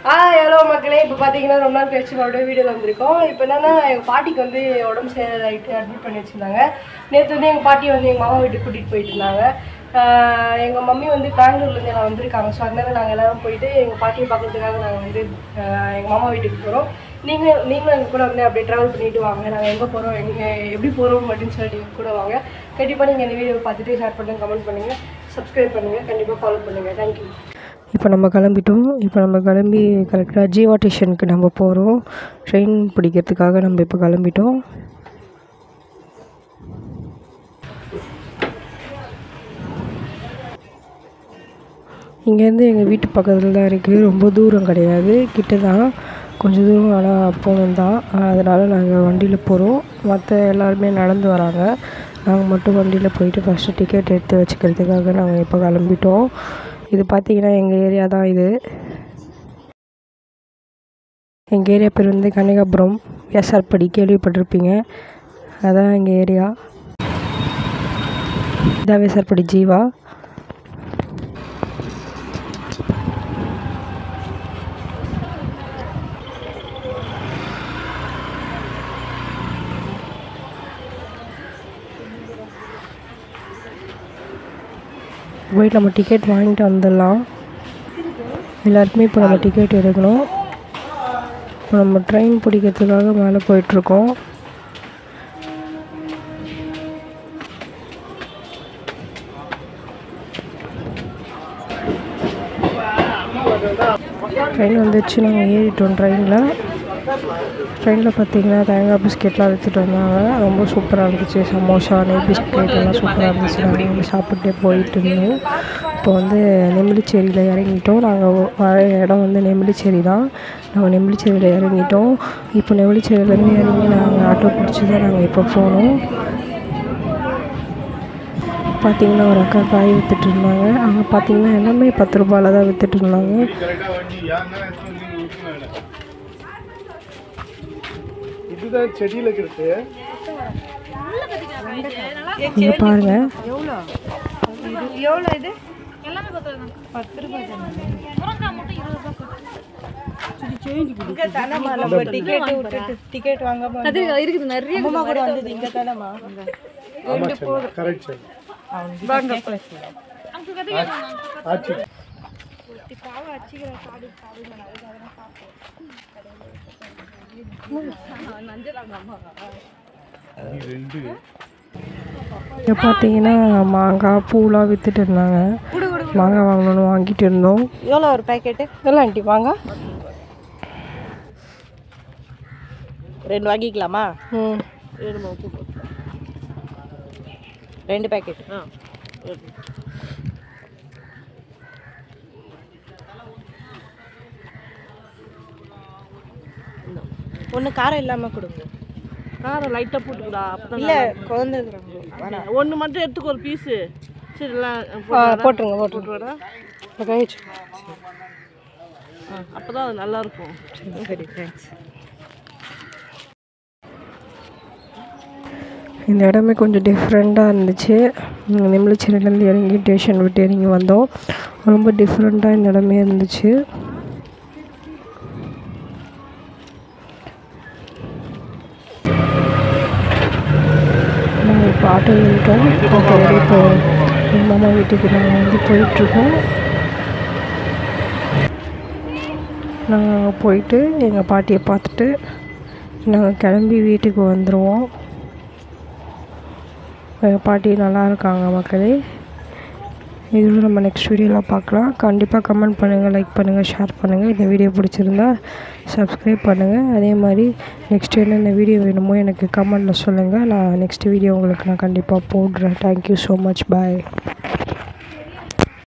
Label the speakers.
Speaker 1: ஆ hello மக்களே இப்போ பார்த்தீங்கன்னா ரொம்ப நாள் கழிச்சு மறுபடியும் வீடியோவில் வந்திருக்கோம் இப்போ என்னன்னா எங்கள் பாட்டிக்கு வந்து உடம்பு சரியாயிட்டு அட்மிட் பண்ணி வச்சுருந்தாங்க நேற்று வந்து எங்கள் பாட்டியை வந்து எங்கள் மாமா வீட்டுக்கு கூட்டிகிட்டு போயிட்டு இருந்தாங்க எங்கள் மம்மி வந்து பெங்களூர்லேருந்து நான் வந்திருக்காங்க ஸோ அதனால நாங்கள் எல்லாரும் போயிட்டு எங்கள் பாட்டியை பார்க்கறதுக்காக நாங்கள் வந்து எங்கள் மாமா வீட்டுக்கு போகிறோம் நீங்கள் நீங்களும் எங்கள் கூட வந்து அப்படியே ட்ராவல் பண்ணிட்டு வாங்க நாங்கள் எங்கே போகிறோம் எங்கே எப்படி போகிறோம் அப்படின்னு சொல்லிட்டு எங்கள் கூட வாங்க கண்டிப்பாக நீங்கள் இந்த வீடியோவை பார்த்துட்டு ஷேர் பண்ணுங்கள் கமெண்ட் பண்ணுங்கள் சப்ஸ்கிரைப் பண்ணுங்கள் கண்டிப்பாக ஃபாலோ பண்ணுங்கள் தேங்க்யூ
Speaker 2: இப்போ நம்ம கிளம்பிட்டோம் இப்போ நம்ம கிளம்பி கரெக்டாக ஜீவா ஸ்டேஷனுக்கு நம்ம போகிறோம் ட்ரெயின் பிடிக்கிறதுக்காக நம்ம இப்போ கிளம்பிட்டோம் இங்கேருந்து எங்கள் வீட்டு பக்கத்தில் தான் இருக்குது ரொம்ப தூரம் கிடையாது கிட்ட தான் கொஞ்சம் தூரம் ஆனால் போகணும் தான் அதனால் நாங்கள் வண்டியில் போகிறோம் மற்ற எல்லாருமே நடந்து வராங்க நாங்கள் மட்டும் வண்டியில் போயிட்டு ஃபஸ்ட்டு டிக்கெட் எடுத்து வச்சுக்கிறதுக்காக நாங்கள் இப்போ கிளம்பிட்டோம் இது பார்த்தீங்கன்னா எங்கள் ஏரியா தான் இது எங்கள் ஏரியா பேர் வந்து கனகாபுரம் எஸ்ஆர்படி கேள்விப்பட்டிருப்பீங்க அதான் எங்கள் ஏரியா இதான் எஸ்ஆர்படி ஜீவா போயிட்டு நம்ம டிக்கெட் வாங்கிட்டு வந்துடலாம் எல்லாருக்குமே இப்போ நம்ம டிக்கெட் எடுக்கணும் இப்போ நம்ம ட்ரெயின் பிடிக்கிறதுக்காக மேலே போயிட்டுருக்கோம் ட்ரெயின் வந்துச்சு நாங்கள் ஏறிட்டோம் ட்ரெயினில் ட்ரெயினில் பார்த்தீங்கன்னா தேங்காய் பிஸ்கெட்லாம் எடுத்துகிட்டு வந்தாங்க ரொம்ப சூப்பராக இருந்துச்சு சமோசா நெய் பிஸ்கெட் எல்லாம் சூப்பராக இருந்துச்சு நாங்கள் இங்கே சாப்பிட்டே போயிட்டு இருந்தோம் இப்போ வந்து நெமிலிச்சேரியில் இறங்கிட்டோம் நாங்கள் வர இடம் வந்து நெமிலிச்சேரி தான் நாங்கள் நெமிலிச்சேரியில் இறங்கிட்டோம் இப்போ நெமிலிச்சேரியிலேருந்து இறங்கி நாங்கள் ஆட்டோ பிடிச்சி தான் நாங்கள் இப்போ போனோம் பார்த்தீங்கன்னா ஒரு அக்கா காய் விற்றுட்டு இருந்தாங்க அங்கே பார்த்தீங்கன்னா எல்லாமே பத்து ரூபாயில் தான் விற்றுட்டு இருந்தாங்க
Speaker 3: இதுதான் செடியில் இருக்கிறது
Speaker 2: இங்கே பாருங்கள்
Speaker 1: எவ்வளோ இது இங்கே தானம்மா நம்ம டிக்கெட் விட்டுட்டு டிக்கெட் வாங்காம
Speaker 4: அது இருக்குது நிறைய
Speaker 1: அம்மா கூட வந்தது இங்கே தானம்மா
Speaker 3: ஆமாம் சார் கரெக்ட் சார் ஆச்சு இது ரெண்டு
Speaker 2: இங்கே பார்த்தீங்கன்னா மாங்காய் பூலாம் விற்றுட்டு இருந்தாங்க மாங்காய் வாங்கணும்னு வாங்கிட்டு இருந்தோம்
Speaker 1: எவ்வளோ ஒரு பேக்கெட்டு எவ்வளோ ஆண்டி வாங்க
Speaker 5: ரெண்டு வாங்கிக்கலாமா
Speaker 1: ம்
Speaker 5: ரெண்டு பேக்கெட் ஆ ஒன்று காரம் இல்லாமல் கொடுங்க
Speaker 4: காரம் லைட்டாக போட்டுக்கூடா அப்போ
Speaker 5: இல்லை குழந்தை இருக்கிறாங்க
Speaker 4: ஒன்று மட்டும் எடுத்துக்கோ ஒரு பீஸு சரி எல்லாம்
Speaker 1: போட்டுருங்க போட்டுருங்க கழிச்சு
Speaker 4: அப்போ தான் அது நல்லாயிருக்கும்
Speaker 5: சரி தேங்க்ஸ்
Speaker 2: இந்த இடமே கொஞ்சம் டிஃப்ரெண்ட்டாக இருந்துச்சு நெம்லிச்சேரியிலேருந்து இறங்கி ஸ்டேஷன் விட்டு இறங்கி வந்தோம் ரொம்ப டிஃப்ரெண்ட்டாக இந்த இடமே இருந்துச்சு நாங்கள் இப்போ ஆட்டோ நின்ட்டோம் ஆட்டோ இப்போ எங்கள் மாமா வீட்டுக்கு நாங்கள் வந்து போயிட்டுருக்கோம் நாங்கள் அங்கே போயிட்டு எங்கள் பாட்டியை பார்த்துட்டு நாங்கள் கிளம்பி வீட்டுக்கு வந்துடுவோம் எங்கள் பாட்டி நல்லா இருக்காங்க மக்களே இதோட நம்ம நெக்ஸ்ட் வீடியோவில் பார்க்கலாம் கண்டிப்பாக கமெண்ட் பண்ணுங்கள் லைக் பண்ணுங்கள் ஷேர் பண்ணுங்கள் இந்த வீடியோ பிடிச்சிருந்தா சப்ஸ்கிரைப் பண்ணுங்கள் அதே மாதிரி நெக்ஸ்ட் என்னென்ன வீடியோ வேணுமோ எனக்கு கமெண்டில் சொல்லுங்கள் நான் நெக்ஸ்ட் வீடியோ உங்களுக்கு நான் கண்டிப்பாக போடுறேன் தேங்க்யூ ஸோ மச் பாய்